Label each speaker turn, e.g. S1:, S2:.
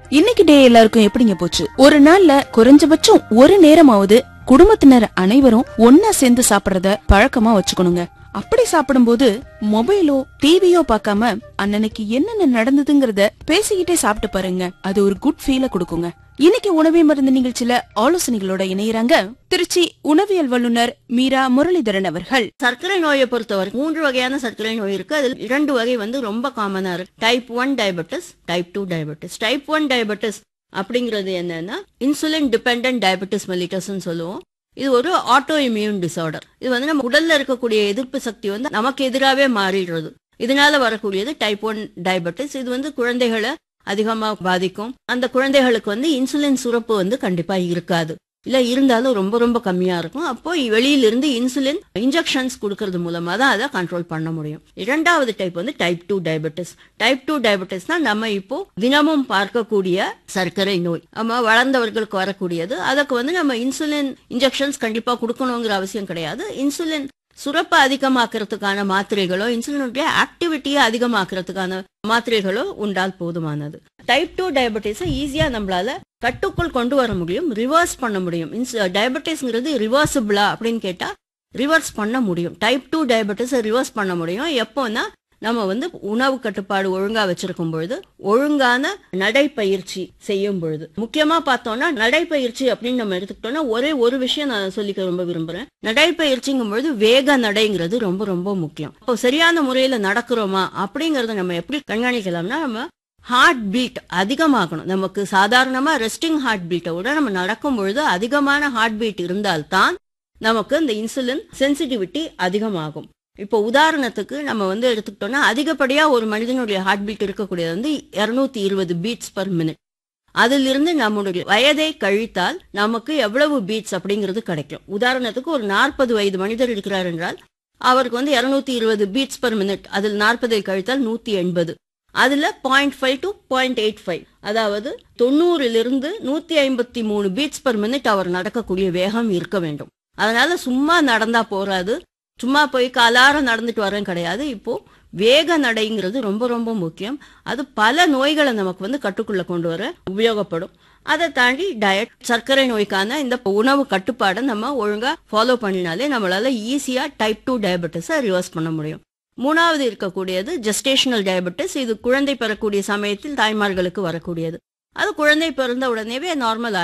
S1: இன்னைக்கு டே எல்லாருக்கும் எப்படிங்க போச்சு ஒரு நாள்ல குறைஞ்சபட்சம் ஒரு நேரமாவது குடும்பத்தினர் அனைவரும் ஒன்னா சேர்ந்து சாப்பிடுறத பழக்கமா வச்சுக்கணுங்க அப்படி சாப்பிடும்போது மொபைலோ டிவியோ பார்க்காம அன்னன்னைக்கு என்னென்ன நடந்ததுங்கறத பேசிக்கிட்டே சாப்பிட்டு பாருங்க அது ஒரு குட் ஃபீல கொடுக்குங்க இன்னைக்கு உணவே மருந்து நிகழ்ச்சியில ஆலோசனைகளோட இணையறாங்க திருச்சி உணவியல் வல்லுநர் மீரா முரளிதரன் அவர்கள்
S2: சர்க்கரை நோயை பொறுத்தவரை மூன்று வகையான சர்க்கரை நோய் இருக்கு அதில் இரண்டு வகை வந்து ரொம்ப காமனா இருக்கு type one diabetes type two diabetes type one diabetes அப்படிங்கிறது என்னன்னா இன்சுலின் டிபெண்டன்ட் டயபெட்டிஸ் மெலிட்டஸ்ன்னு சொல்லுவோம் இது ஒரு ஆட்டோ இம்யூன் டிசார்டர் இது வந்து நம்ம உடல்ல இருக்கக்கூடிய எதிர்ப்பு சக்தி வந்து நமக்கு எதிராகவே மாறிடுறது இதனால வரக்கூடியது டைப் ஒன் டயபெட்டிஸ் இது வந்து குழந்தைகளை அதிகமா பாதிக்கும் அந்த குழந்தைகளுக்கு வந்து இன்சுலின் சுரப்பு வந்து கண்டிப்பா இருக்காது இல்ல இருந்தாலும் ரொம்ப ரொம்ப கம்மியா இருக்கும் அப்போ வெளியிலிருந்து இன்சுலின் இன்ஜெக்ஷன்ஸ் கொடுக்கறது மூலமா தான் அதை கண்ட்ரோல் பண்ண முடியும் இரண்டாவது டைப் வந்து type two diabetes type two டயபெட்டிஸ்னா நம்ம இப்போ தினமும் பார்க்கக்கூடிய சர்க்கரை நோய் நம்ம வளர்ந்தவர்களுக்கு வரக்கூடியது அதுக்கு வந்து நம்ம இன்சுலின் இன்ஜெக்ஷன்ஸ் கண்டிப்பா கொடுக்கணுங்கிற அவசியம் கிடையாது இன்சுலின் சுரப்பை அதிகமாக்குறதுக்கான மாத்திரைகளோ இன்சுலினுடைய ஆக்டிவிட்டியை அதிகமாக்குறதுக்கான மாத்திரைகளோ உண்டால் போதுமானது டைப் டூ டயபெட்டிஸை ஈஸியா நம்மளால கட்டுக்குள் கொண்டு வர முடியும் ரிவர்ஸ் பண்ண முடியும் டயபெட்டிஸ்ங்கிறது ரிவர்சிபிளா அப்படின்னு கேட்டா ரிவர்ஸ் பண்ண முடியும் டைப் டூ டயபெட்டிஸை ரிவர்ஸ் பண்ண முடியும் எப்போன்னா நம்ம வந்து உணவு கட்டுப்பாடு ஒழுங்கா வச்சிருக்கும் பொழுது ஒழுங்கான நடைப்பயிற்சி செய்யும் பொழுது முக்கியமா பார்த்தோம்னா நடைப்பயிற்சி அப்படின்னு நம்ம எடுத்துக்கிட்டோம்னா ஒரே ஒரு விஷயம் நான் சொல்லிக்க ரொம்ப விரும்புறேன் நடைப்பயிற்சிங்கும் பொழுது வேக நடைங்கிறது ரொம்ப ரொம்ப முக்கியம் இப்போ சரியான முறையில நடக்கிறோமா அப்படிங்கறத நம்ம எப்படி கண்காணிக்கலாம்னா நம்ம ஹார்ட் பீட் அதிகமாகணும் நமக்கு சாதாரணமா ரெஸ்டிங் ஹார்ட் பீட்டை விட நம்ம நடக்கும் பொழுது அதிகமான ஹார்ட் பீட் இருந்தால்தான் நமக்கு இந்த இன்சுலின் சென்சிட்டிவிட்டி அதிகமாகும் இப்போ உதாரணத்துக்கு நம்ம வந்து எடுத்துக்கிட்டோம்னா அதிகப்படியா ஒரு மனிதனுடைய ஹார்ட் பீட் இருக்கக்கூடியது வந்து இருநூத்தி இருபது பீட்ஸ் பர் மினிட் அதிலிருந்து நம்முடைய வயதை கழித்தால் நமக்கு எவ்வளவு பீட்ஸ் அப்படிங்கிறது கிடைக்கும் உதாரணத்துக்கு ஒரு நாற்பது வயது மனிதர் இருக்கிறார் என்றால் அவருக்கு வந்து இருநூத்தி இருபது பீட்ஸ் பர் மினிட் அதில் நாற்பதை கழித்தால் நூத்தி எண்பது அதுல point five to point eight five அதாவது தொண்ணூறிலிருந்து நூத்தி ஐம்பத்தி மூணு பீட்ஸ் பர் மினிட் அவர் நடக்கக்கூடிய வேகம் இருக்க வேண்டும் அதனால சும்மா நடந்தா போறாது சும்மா போய் காலார நடந்துட்டு வரேன் கிடையாது இப்போ வேக நடைங்கிறது ரொம்ப ரொம்ப முக்கியம் அது பல நோய்களை நமக்கு வந்து கட்டுக்குள்ள கொண்டு வர உபயோகப்படும் அதை தாண்டி டயட் சர்க்கரை நோய்க்கான இந்த உணவு கட்டுப்பாடை நம்ம ஒழுங்கா ஃபாலோ பண்ணினாலே நம்மளால ஈஸியா டைப் டூ டயபெட்டிஸை ரிவர்ஸ் பண்ண முடியும் மூணாவது இருக்கக்கூடியது ஜெஸ்டேஷனல் டயபெட்டிஸ் இது குழந்தை பெறக்கூடிய சமயத்தில் தாய்மார்களுக்கு வரக்கூடியது அது குழந்தை பிறந்த உடனேவே நார்மல்